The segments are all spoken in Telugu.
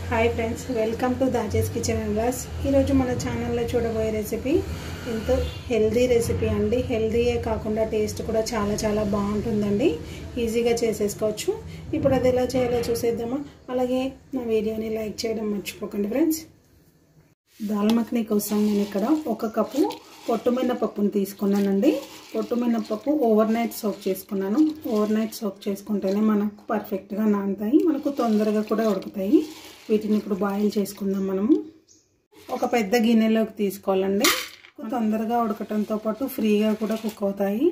హాయ్ ఫ్రెండ్స్ వెల్కమ్ టు దాచేస్ కిచెన్ అండ్ బ్లాస్ ఈరోజు మన ఛానల్లో చూడబోయే రెసిపీ ఎంతో హెల్దీ రెసిపీ అండి హెల్దీయే కాకుండా టేస్ట్ కూడా చాలా చాలా బాగుంటుందండి ఈజీగా చేసేసుకోవచ్చు ఇప్పుడు అది ఎలా చేయాలో చూసేద్దామా అలాగే నా వీడియోని లైక్ చేయడం మర్చిపోకండి ఫ్రెండ్స్ దాల్ మఖనీ కోసం నేను ఇక్కడ ఒక కప్పు పొట్టు మినపప్పును తీసుకున్నానండి పొట్టు మినపప్పు ఓవర్ నైట్ సోక్ చేసుకున్నాను ఓవర్ నైట్ సోక్ చేసుకుంటేనే మనకు పర్ఫెక్ట్గా నానుతాయి మనకు తొందరగా కూడా ఉడుకుతాయి వీటిని ఇప్పుడు బాయిల్ చేసుకుందాం మనము ఒక పెద్ద గిన్నెలోకి తీసుకోవాలండి తొందరగా ఉడకటంతో పాటు ఫ్రీగా కూడా కుక్ అవుతాయి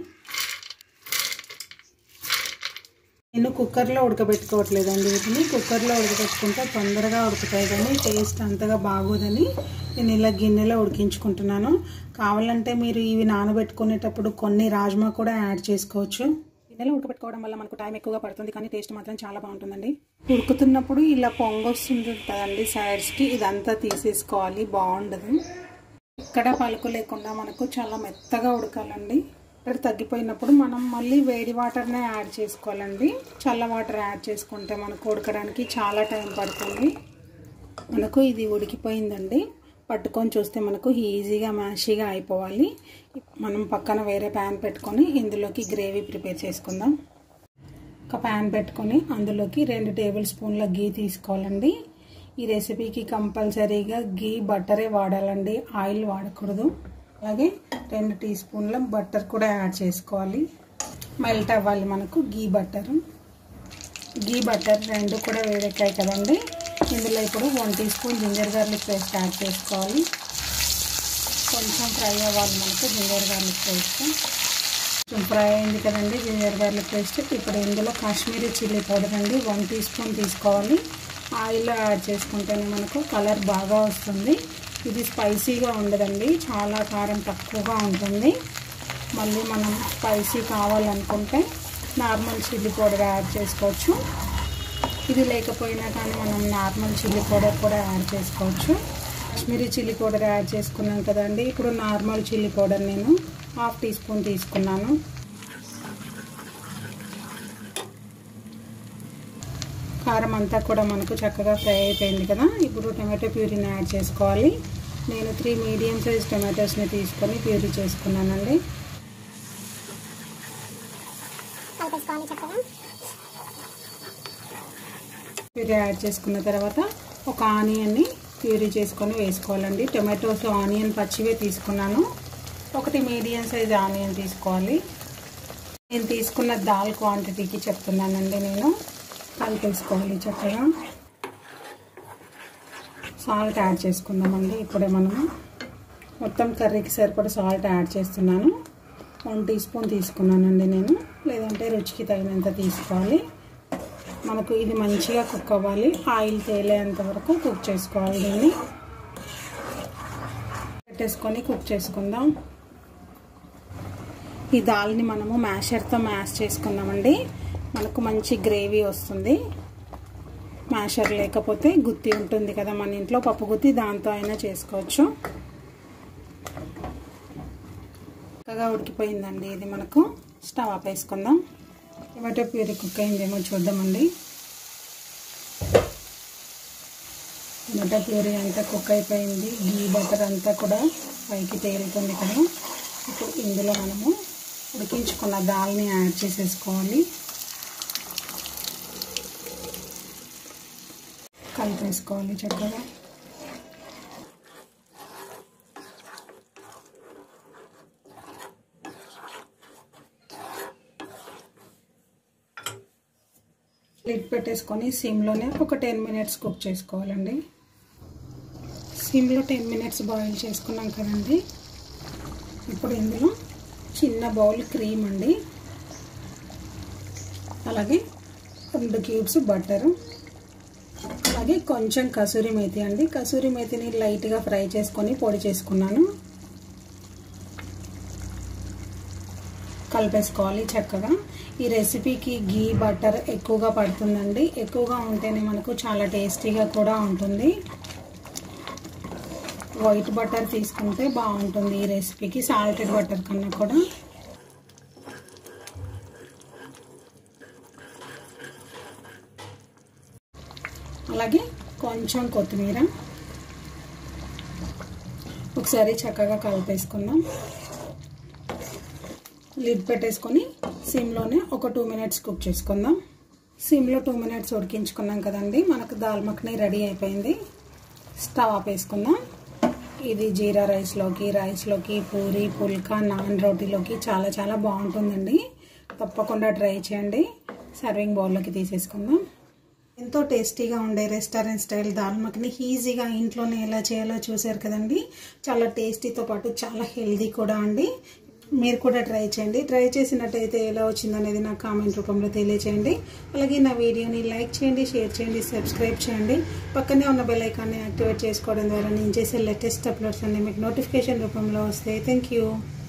నేను కుక్కర్లో ఉడకబెట్టుకోవట్లేదండి వీటిని కుక్కర్లో ఉడకబెట్టుకుంటే తొందరగా ఉడుకుతాయి కానీ టేస్ట్ అంతగా బాగోదని నేను ఇలా గిన్నెలో ఉడికించుకుంటున్నాను కావాలంటే మీరు ఇవి నానబెట్టుకునేటప్పుడు కొన్ని రాజ్మా కూడా యాడ్ చేసుకోవచ్చు గిన్నెలో ఉడకబెట్టుకోవడం వల్ల మనకు టైం ఎక్కువగా పడుతుంది కానీ టేస్ట్ మాత్రం చాలా బాగుంటుందండి ఉడుకుతున్నప్పుడు ఇలా పొంగొస్తుంది కదండి సైడ్స్కి ఇదంతా తీసేసుకోవాలి బాగుండదు ఇక్కడ పలుకు లేకుండా మనకు చాలా మెత్తగా ఉడకాలండి ఇక్కడ తగ్గిపోయినప్పుడు మనం మళ్ళీ వేడి వాటర్నే యాడ్ చేసుకోవాలండి చల్ల వాటర్ యాడ్ చేసుకుంటే మనకు ఉడకడానికి చాలా టైం పడుతుంది మనకు ఇది ఉడికిపోయిందండి పట్టుకొని చూస్తే మనకు ఈజీగా మ్యాషీగా అయిపోవాలి మనం పక్కన వేరే ప్యాన్ పెట్టుకొని ఇందులోకి గ్రేవీ ప్రిపేర్ చేసుకుందాం ఒక ప్యాన్ పెట్టుకొని అందులోకి రెండు టేబుల్ స్పూన్ల గీ తీసుకోవాలండి ఈ రెసిపీకి కంపల్సరీగా గీ బట్టరే వాడాలండి ఆయిల్ వాడకూడదు అలాగే రెండు టీ స్పూన్ల బట్టర్ కూడా యాడ్ చేసుకోవాలి మెల్ట్ అవ్వాలి మనకు గీ బట్టర్ గీ బట్టర్ రెండు కూడా వేడెక్కాయి కదండి ఇందులో ఇప్పుడు one teaspoon ginger garlic paste add చేసుకోవాలి కొంచెం ఫ్రై అవ్వాలి మనకు జింజర్ గార్లిక్ పేస్ట్ కొంచెం ఫ్రై అయింది కదండి జింజర్ గార్లిక్ పేస్ట్ ఇప్పుడు ఇందులో కాశ్మీరీ చిల్లీ పౌడర్ అండి వన్ టీ స్పూన్ తీసుకోవాలి ఆయిల్లో యాడ్ చేసుకుంటేనే మనకు కలర్ బాగా వస్తుంది ఇది స్పైసీగా ఉండదండి చాలా కారం తక్కువగా ఉంటుంది మళ్ళీ మనం స్పైసీ కావాలనుకుంటే నార్మల్ చిల్లీ పౌడర్ యాడ్ చేసుకోవచ్చు ఇది లేకపోయినా కానీ మనం నార్మల్ చిల్లీ పౌడర్ కూడా యాడ్ చేసుకోవచ్చు కాశ్మీరీ చిల్లీ పౌడర్ యాడ్ చేసుకున్నాం కదండి ఇప్పుడు నార్మల్ చిల్లీ పౌడర్ నేను హాఫ్ టీ స్పూన్ తీసుకున్నాను కారం అంతా కూడా మనకు చక్కగా ఫ్రై అయిపోయింది కదా ఇప్పుడు టమాటో ప్యూరీని యాడ్ చేసుకోవాలి నేను త్రీ మీడియం సైజ్ టమాటోస్ని తీసుకొని ప్యూరీ చేసుకున్నానండి ప్యూరీ యాడ్ చేసుకున్న తర్వాత ఒక ఆనియన్ని ప్యూరీ చేసుకొని వేసుకోవాలండి టమాటోస్ ఆనియన్ పచ్చివే తీసుకున్నాను ఒకటి మీడియం సైజ్ ఆనియన్ తీసుకోవాలి నేను తీసుకున్న దాల్ క్వాంటిటీకి చెప్తున్నానండి నేను కలిపేసుకోవాలి చక్కగా సాల్ట్ యాడ్ చేసుకుందామండి ఇప్పుడే మనము మొత్తం కర్రీకి సరిపడ సాల్ట్ యాడ్ చేస్తున్నాను వన్ టీ స్పూన్ తీసుకున్నానండి నేను లేదంటే రుచికి తగినంత తీసుకోవాలి మనకు ఇది మంచిగా కుక్ అవ్వాలి ఆయిల్ తేలేంత వరకు కుక్ చేసుకోవాలి దీన్ని పెట్టేసుకొని కుక్ చేసుకుందాం ఈ దాల్ని మనము మ్యాషర్తో మ్యాష్ చేసుకున్నామండి మనకు మంచి గ్రేవీ వస్తుంది మ్యాషర్ లేకపోతే గుత్తి ఉంటుంది కదా మన ఇంట్లో పప్పు గుత్తి దాంతో అయినా చేసుకోవచ్చు చక్కగా ఉడికిపోయిందండి ఇది మనకు స్టవ్ ఆపేసుకుందాం టమాటో ప్యూరీ కుక్ అయిందేమో చూద్దామండి టమాటో ప్యూరీ అంతా కుక్ అయిపోయింది గీ బటర్ అంతా కూడా పైకి తేలుతుంది కదా ఇప్పుడు ఇందులో మనము ఉడికించుకున్న దాల్ని యాడ్ చేసేసుకోవాలి కలిపేసుకోవాలి చక్కగా లిడ్ పెట్టేసుకొని సిమ్లోనే ఒక టెన్ మినిట్స్ కుక్ చేసుకోవాలండి సిమ్లో టెన్ మినిట్స్ బాయిల్ చేసుకున్నాం కదండి ఇప్పుడు ఇందులో చిన్న బౌల్ క్రీమ్ అండి అలాగే రెండు క్యూబ్స్ బటరు అలాగే కొంచెం కసూరి మేతి అండి కసూరి మేతిని లైట్గా ఫ్రై చేసుకొని పొడి చేసుకున్నాను కలిపేసుకోవాలి చక్కగా ఈ రెసిపీకి గీ బటర్ ఎక్కువగా పడుతుందండి ఎక్కువగా ఉంటేనే మనకు చాలా టేస్టీగా కూడా ఉంటుంది వైట్ బటర్ తీసుకుంటే బాగుంటుంది ఈ రెసిపీకి సాల్టెడ్ బటర్ కన్నా కూడా అలాగే కొంచెం కొత్తిమీర ఒకసారి చక్కగా కలిపేసుకుందాం లిడ్ పెట్టేసుకొని సిమ్లోనే ఒక టూ మినిట్స్ కుక్ చేసుకుందాం సిమ్లో టూ మినిట్స్ ఉడికించుకున్నాం కదండి మనకు దాల్ మఖనీ రెడీ అయిపోయింది స్టవ్ ఆపేసుకుందాం ఇది జీరా రైస్లోకి రైస్లోకి పూరి పుల్కా నాన్ రోటీలోకి చాలా చాలా బాగుంటుందండి తప్పకుండా ట్రై చేయండి సర్వింగ్ బౌల్లోకి తీసేసుకుందాం ఎంతో టేస్టీగా ఉండే రెస్టారెంట్ స్టైల్ దాల్ మఖని ఈజీగా ఇంట్లోనే ఎలా చేయాలో చూసారు కదండి చాలా టేస్టీతో పాటు చాలా హెల్దీ కూడా అండి మీరు కూడా ట్రై చేయండి ట్రై చేసినట్టయితే ఎలా వచ్చిందనేది నాకు కామెంట్ రూపంలో తెలియచేయండి అలాగే నా వీడియోని లైక్ చేయండి షేర్ చేయండి సబ్స్క్రైబ్ చేయండి పక్కనే ఉన్న బెల్ ఐకాన్ని యాక్టివేట్ చేసుకోవడం ద్వారా నేను చేసే లేటెస్ట్ అప్లోడ్స్ అన్ని మీకు నోటిఫికేషన్ రూపంలో వస్తాయి థ్యాంక్ యూ